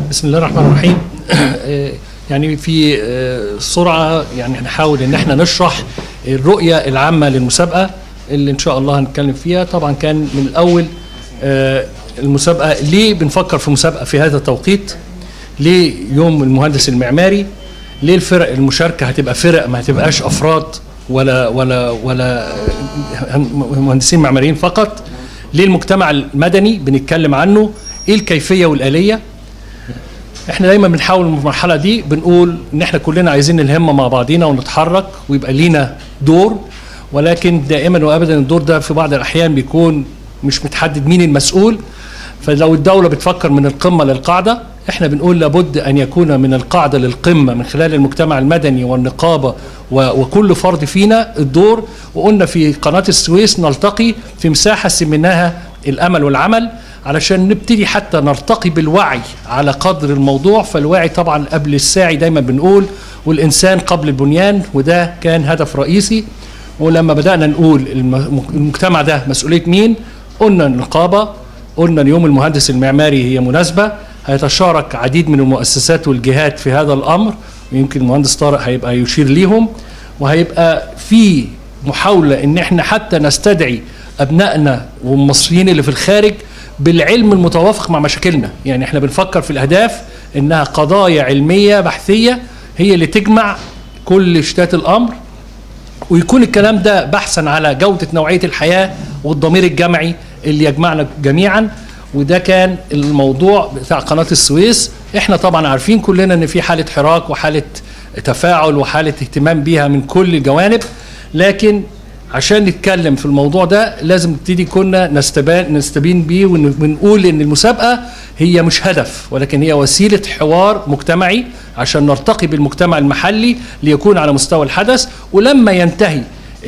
بسم الله الرحمن الرحيم يعني في سرعه يعني هنحاول ان احنا نشرح الرؤيه العامه للمسابقه اللي ان شاء الله هنتكلم فيها طبعا كان من الاول المسابقه ليه بنفكر في مسابقه في هذا التوقيت ليه يوم المهندس المعماري ليه الفرق المشاركه هتبقى فرق ما هتبقاش افراد ولا ولا ولا مهندسين معماريين فقط ليه المجتمع المدني بنتكلم عنه ايه الكيفيه والاليه احنا دايما بنحاول في المرحله دي بنقول ان احنا كلنا عايزين الهمه مع بعضينا ونتحرك ويبقى لينا دور ولكن دائما وابدا الدور ده في بعض الاحيان بيكون مش متحدد مين المسؤول فلو الدوله بتفكر من القمه للقاعده احنا بنقول لابد ان يكون من القاعده للقمه من خلال المجتمع المدني والنقابه وكل فرد فينا الدور وقلنا في قناه السويس نلتقي في مساحه سميناها الامل والعمل علشان نبتدي حتى نرتقي بالوعي على قدر الموضوع فالوعي طبعا قبل الساعي دايما بنقول والانسان قبل البنيان وده كان هدف رئيسي ولما بدانا نقول المجتمع ده مسؤوليه مين قلنا النقابه قلنا اليوم المهندس المعماري هي مناسبه هيتشارك عديد من المؤسسات والجهات في هذا الامر ويمكن المهندس طارق هيبقى يشير ليهم وهيبقى في محاوله ان احنا حتى نستدعي ابنائنا والمصريين اللي في الخارج بالعلم المتوافق مع مشاكلنا يعني احنا بنفكر في الاهداف انها قضايا علميه بحثيه هي اللي تجمع كل شتات الامر ويكون الكلام ده بحثا على جوده نوعيه الحياه والضمير الجمعي اللي يجمعنا جميعا وده كان الموضوع بتاع قناه السويس احنا طبعا عارفين كلنا ان في حاله حراك وحاله تفاعل وحاله اهتمام بيها من كل الجوانب لكن عشان نتكلم في الموضوع ده لازم نبتدي كنا نستبان نستبين بيه ونقول ان المسابقه هي مش هدف ولكن هي وسيله حوار مجتمعي عشان نرتقي بالمجتمع المحلي ليكون على مستوى الحدث ولما ينتهي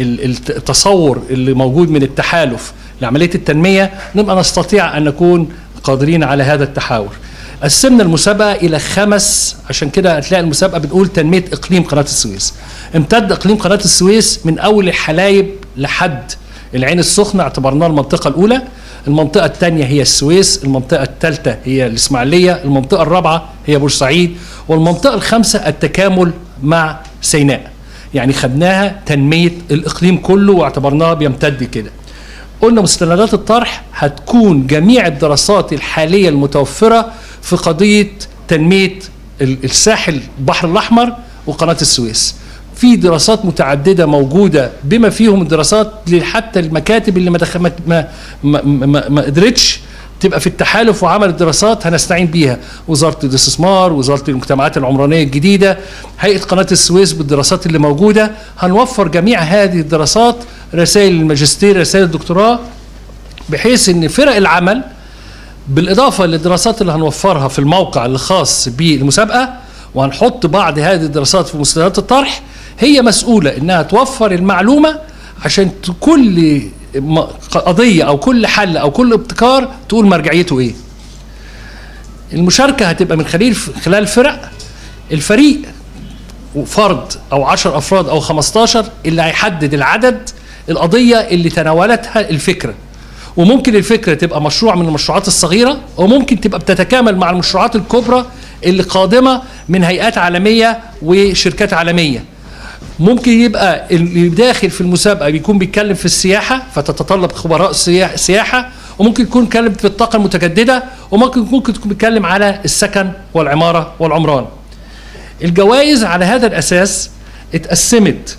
التصور اللي موجود من التحالف لعمليه التنميه نبقى نستطيع ان نكون قادرين على هذا التحاور. قسمنا المسابقه الى خمس عشان كده هتلاقي المسابقه بنقول تنميه اقليم قناه السويس. امتد اقليم قناه السويس من اول الحلايب لحد العين السخنه اعتبرناها المنطقه الاولى، المنطقه الثانيه هي السويس، المنطقه الثالثه هي الاسماعيليه، المنطقه الرابعه هي بورسعيد، والمنطقه الخامسه التكامل مع سيناء. يعني خدناها تنميه الاقليم كله واعتبرناها بيمتد كده. قلنا مستندات الطرح هتكون جميع الدراسات الحالية المتوفرة في قضية تنمية الساحل البحر الأحمر وقناة السويس في دراسات متعددة موجودة بما فيهم الدراسات حتى المكاتب اللي ما, دخل ما, ما, ما, ما قدرتش تبقى في التحالف وعمل الدراسات هنستعين بيها وزارة الاستثمار وزارة المجتمعات العمرانية الجديدة هيئة قناة السويس بالدراسات اللي موجودة هنوفر جميع هذه الدراسات رسائل الماجستير رسائل الدكتوراه بحيث ان فرق العمل بالاضافه للدراسات اللي هنوفرها في الموقع الخاص بالمسابقه وهنحط بعض هذه الدراسات في مستندات الطرح هي مسؤوله انها توفر المعلومه عشان كل قضيه او كل حل او كل ابتكار تقول مرجعيته ايه. المشاركه هتبقى من خلال خلال فرق الفريق فرد او 10 افراد او 15 اللي هيحدد العدد القضيه اللي تناولتها الفكره وممكن الفكره تبقى مشروع من المشروعات الصغيره وممكن تبقى بتتكامل مع المشروعات الكبرى اللي قادمه من هيئات عالميه وشركات عالميه ممكن يبقى اللي داخل في المسابقه بيكون بيتكلم في السياحه فتتطلب خبراء سياحه وممكن يكون بيتكلم في الطاقه المتجدده وممكن ممكن تكون بيتكلم على السكن والعماره والعمران الجوائز على هذا الاساس اتقسمت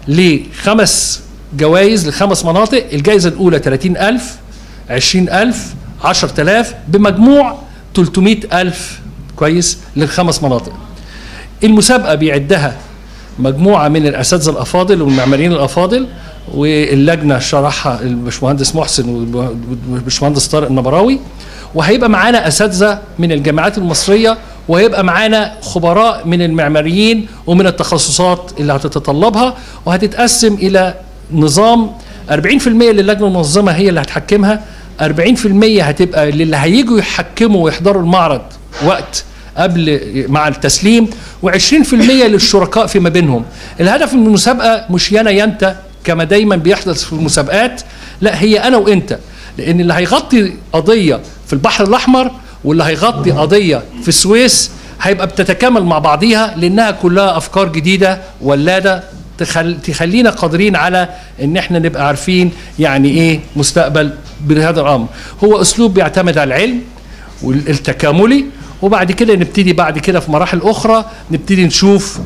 لخمس جوائز لخمس مناطق الجائزة الأولى 30000 20000 10000 بمجموع 300000 كويس للخمس مناطق المسابقة بيعدها مجموعة من الأساتذة الأفاضل والمعماريين الأفاضل واللجنة شرحها الباشمهندس محسن والباشمهندس طارق النبراوي وهيبقى معانا أساتذة من الجامعات المصرية وهيبقى معانا خبراء من المعماريين ومن التخصصات اللي هتتطلبها وهتتقسم إلى نظام 40% للجنه المنظمه هي اللي هتحكمها 40% هتبقى للي هيجوا يحكموا ويحضروا المعرض وقت قبل مع التسليم و20% للشركاء فيما بينهم الهدف من المسابقه مش يانا ينت كما دايما بيحدث في المسابقات لا هي انا وانت لان اللي هيغطي قضيه في البحر الاحمر واللي هيغطي قضيه في السويس هيبقى بتتكامل مع بعضيها لانها كلها افكار جديده ولاده تخل... تخلينا قادرين على ان احنا نبقى عارفين يعني ايه مستقبل بهذا الامر هو اسلوب بيعتمد على العلم والتكاملي وبعد كده نبتدي بعد كده في مراحل اخرى نبتدي نشوف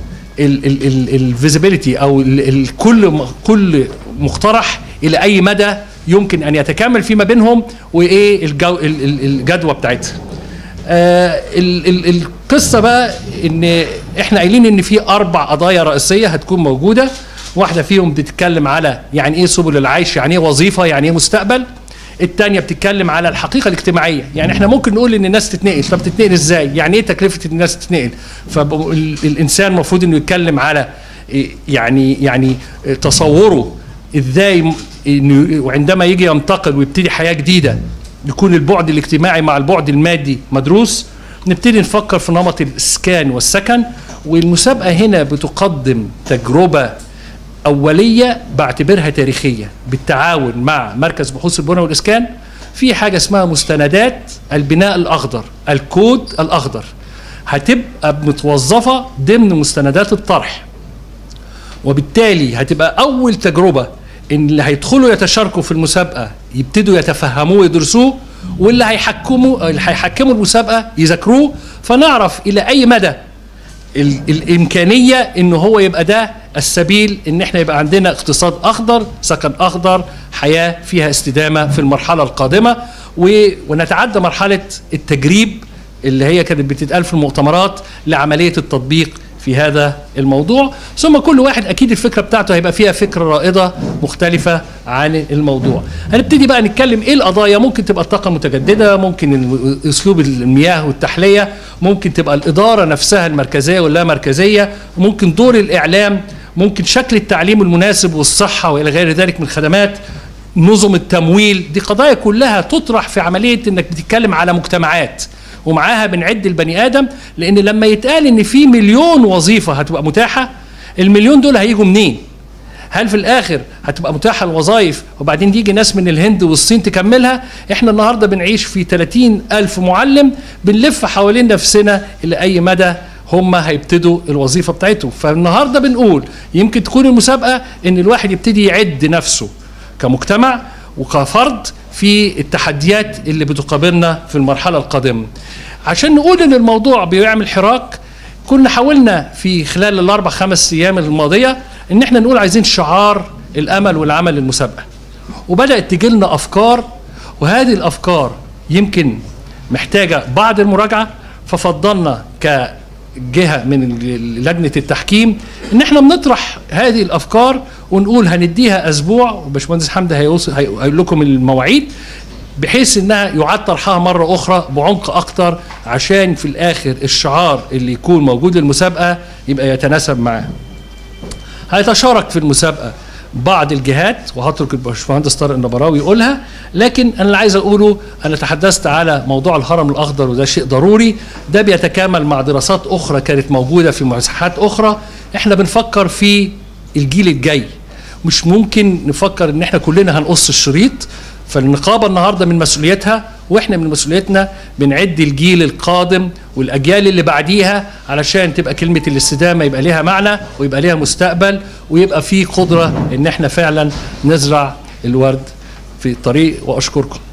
الفيزيبيليتي او ال ال كل كل مقترح الى اي مدى يمكن ان يتكامل فيما بينهم وايه الجو الجدوى بتاعتها آه ال ال القصه بقى ان احنا قايلين ان في اربع قضايا رئيسيه هتكون موجوده واحده فيهم بتتكلم على يعني ايه سبل العيش يعني ايه وظيفه يعني ايه مستقبل الثانيه بتتكلم على الحقيقه الاجتماعيه يعني احنا ممكن نقول ان الناس تتنقل طب تتنقل ازاي يعني ايه تكلفه الناس تتنقل فالانسان المفروض انه يتكلم على يعني يعني تصوره ازاي وعندما يجي ينتقل ويبتدي حياه جديده يكون البعد الاجتماعي مع البعد المادي مدروس نبتدي نفكر في نمط الاسكان والسكن والمسابقه هنا بتقدم تجربه اوليه بعتبرها تاريخيه بالتعاون مع مركز بحوث البناء والاسكان في حاجه اسمها مستندات البناء الاخضر الكود الاخضر هتبقى متوظفه ضمن مستندات الطرح وبالتالي هتبقى اول تجربه ان اللي هيدخلوا يتشاركوا في المسابقه يبتدوا يتفهموه ويدرسوه واللي هيحكموا اللي هيحكموا المسابقه يذاكروه فنعرف الى اي مدى الامكانيه ان هو يبقى ده السبيل ان احنا يبقى عندنا اقتصاد اخضر سكن اخضر حياه فيها استدامه في المرحله القادمه ونتعدى مرحله التجريب اللي هي كانت بتتقال في المؤتمرات لعمليه التطبيق في هذا الموضوع ثم كل واحد اكيد الفكره بتاعته هيبقى فيها فكره رائده مختلفه عن الموضوع هنبتدي بقى نتكلم ايه القضايا ممكن تبقى الطاقه المتجدده ممكن اسلوب المياه والتحليه ممكن تبقى الاداره نفسها المركزيه واللا مركزيه ممكن دور الاعلام ممكن شكل التعليم المناسب والصحه والى غير ذلك من الخدمات نظم التمويل دي قضايا كلها تطرح في عمليه انك بتتكلم على مجتمعات ومعاها بنعد البني ادم لان لما يتقال ان في مليون وظيفه هتبقى متاحه المليون دول هيجوا منين؟ هل في الاخر هتبقى متاحه الوظائف وبعدين يجي ناس من الهند والصين تكملها احنا النهارده بنعيش في 30 الف معلم بنلف حوالين نفسنا الى اي مدى هم هيبتدوا الوظيفه بتاعتهم فالنهارده بنقول يمكن تكون المسابقه ان الواحد يبتدي يعد نفسه كمجتمع وكفرد في التحديات اللي بتقابلنا في المرحله القادمه عشان نقول ان الموضوع بيعمل حراك كنا حاولنا في خلال الاربع خمس ايام الماضيه ان احنا نقول عايزين شعار الامل والعمل للمسابقه وبدات تجي لنا افكار وهذه الافكار يمكن محتاجه بعض المراجعه ففضلنا كجهه من لجنه التحكيم ان احنا بنطرح هذه الافكار ونقول هنديها اسبوع وباشمهندس حمدي هيقول لكم المواعيد بحيث انها يعاد طرحها مره اخرى بعمق اكتر عشان في الاخر الشعار اللي يكون موجود للمسابقه يبقى يتناسب معاه. هيتشارك في المسابقه بعض الجهات وهترك الباشمهندس طارق النبراوي يقولها لكن انا اللي عايز اقوله انا تحدثت على موضوع الهرم الاخضر وده شيء ضروري ده بيتكامل مع دراسات اخرى كانت موجوده في مساحات اخرى احنا بنفكر في الجيل الجاي مش ممكن نفكر ان احنا كلنا هنقص الشريط فالنقابه النهارده من مسؤوليتها واحنا من مسؤوليتنا بنعد الجيل القادم والاجيال اللي بعديها علشان تبقى كلمه الاستدامه يبقى ليها معنى ويبقى ليها مستقبل ويبقى في قدره ان احنا فعلا نزرع الورد في الطريق واشكركم